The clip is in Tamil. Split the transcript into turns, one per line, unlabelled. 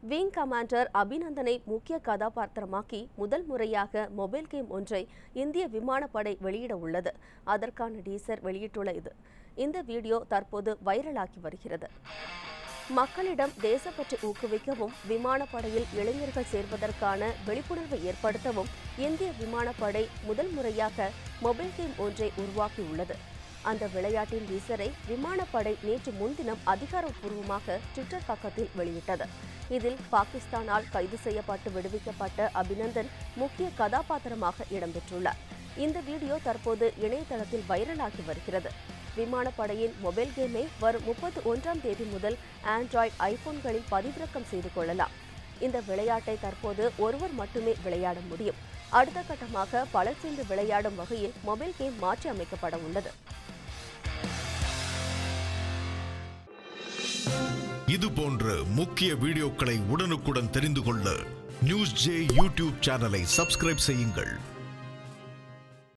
விங் கமாண்டர் அபிநந்தனை முக்கிய கதாபாத்திரமாக்கி முதல் முறையாக மொபைல் கேம் ஒன்றை இந்திய விமானப்படை வெளியிட உள்ளது அதற்கான டீசர் வெளியிட்டுள்ள இது இந்த வீடியோ தற்போது வைரலாகி வருகிறது மக்களிடம் தேசப்பற்றை ஊக்குவிக்கவும் விமானப்படையில் இளைஞர்கள் சேர்வதற்கான விழிப்புணர்வை ஏற்படுத்தவும் இந்திய விமானப்படை முதல் முறையாக மொபைல் கேம் ஒன்றை உருவாக்கியுள்ளது அந்த விளையாட்டின் டீசரை விமானப்படை நேற்று முன்தினம் அதிகாரப்பூர்வமாக ட்விட்டர் பக்கத்தில் வெளியிட்டது இதில் பாகிஸ்தானால் கைது செய்யப்பட்டு விடுவிக்கப்பட்ட அபிநந்தன் முக்கிய கதாபாத்திரமாக இடம்பெற்றுள்ளார் இந்த வீடியோ தற்போது இணையதளத்தில் வைரலாகி வருகிறது விமானப்படையின் மொபைல் கேமை வரும் முப்பத்தி ஒன்றாம் தேதி முதல் ஆண்ட்ராய்டு ஐபோன்களில் பதிவிறக்கம் செய்து கொள்ளலாம் இந்த விளையாட்டை தற்போது ஒருவர் மட்டுமே விளையாட முடியும் அடுத்த கட்டமாக பலர் சேர்ந்து விளையாடும் வகையில் மொபைல் கேம் மாற்றி அமைக்கப்பட உள்ளது
இது போன்ற முக்கிய வீடியோக்களை உடனுக்குடன் தெரிந்து கொள்ள நியூஸ் ஜே யூடியூப் சேனலை சப்ஸ்கிரைப் செய்யுங்கள்